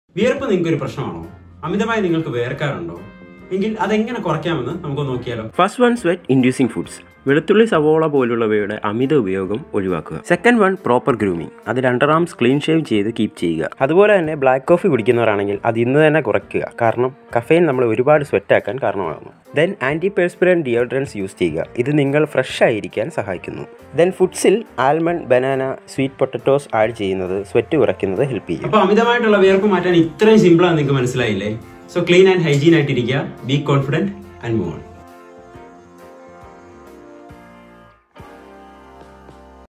വിയർപ്പ് നിങ്ങൾക്ക് ഒരു പ്രശ്നമാണോ അമിതമായി നിങ്ങൾക്ക് വേർക്കാറുണ്ടോ എങ്കിൽ അതെങ്ങനെ കുറയ്ക്കാമെന്ന് നമുക്ക് നോക്കിയാലോ first one sweat inducing foods വെളുത്തുള്ളി സവോള പോലുള്ളവയുടെ അമിത ഉപയോഗം ഒഴിവാക്കുക സെക്കൻഡ് വൺ പ്രോപ്പർ ഗ്രൂമിംഗ് അത് അണ്ടർ ആംസ് ക്ലീൻ ഷേവ് ചെയ്ത് കീപ്പ് ചെയ്യുക അതുപോലെ തന്നെ ബ്ലാക്ക് കോഫി കുടിക്കുന്നവരാണെങ്കിൽ അത് ഇന്ന് തന്നെ കുറയ്ക്കുക കാരണം കഫെയിൻ നമ്മൾ ഒരുപാട് സ്വെറ്റ് ആക്കാൻ കാരണമാകുന്നു then anti perspirant deodorants use ചെയ്യുക ഇത് നിങ്ങൾ ഫ്രഷ് ആയിരിക്കാൻ സഹായിക്കുന്നു ദെൻ ഫുഡ്സിൽ almond banana sweet potatoes add ചെയ്യുന്നത് സ്വെറ്റ് കുറയ്ക്കുന്നത് ഹെൽപ്പ് ചെയ്യും അപ്പൊ അമിതമായിട്ടുള്ള വിയർപ്പ് മാറ്റാൻ ഇത്രയും സിമ്പിളാണ് നിങ്ങൾക്ക് മനസ്സിലായില്ലേ സോ ക്ലീൻ ആൻഡ് ഹൈജീൻ ആയിട്ടിരിക്കുക be confident and move on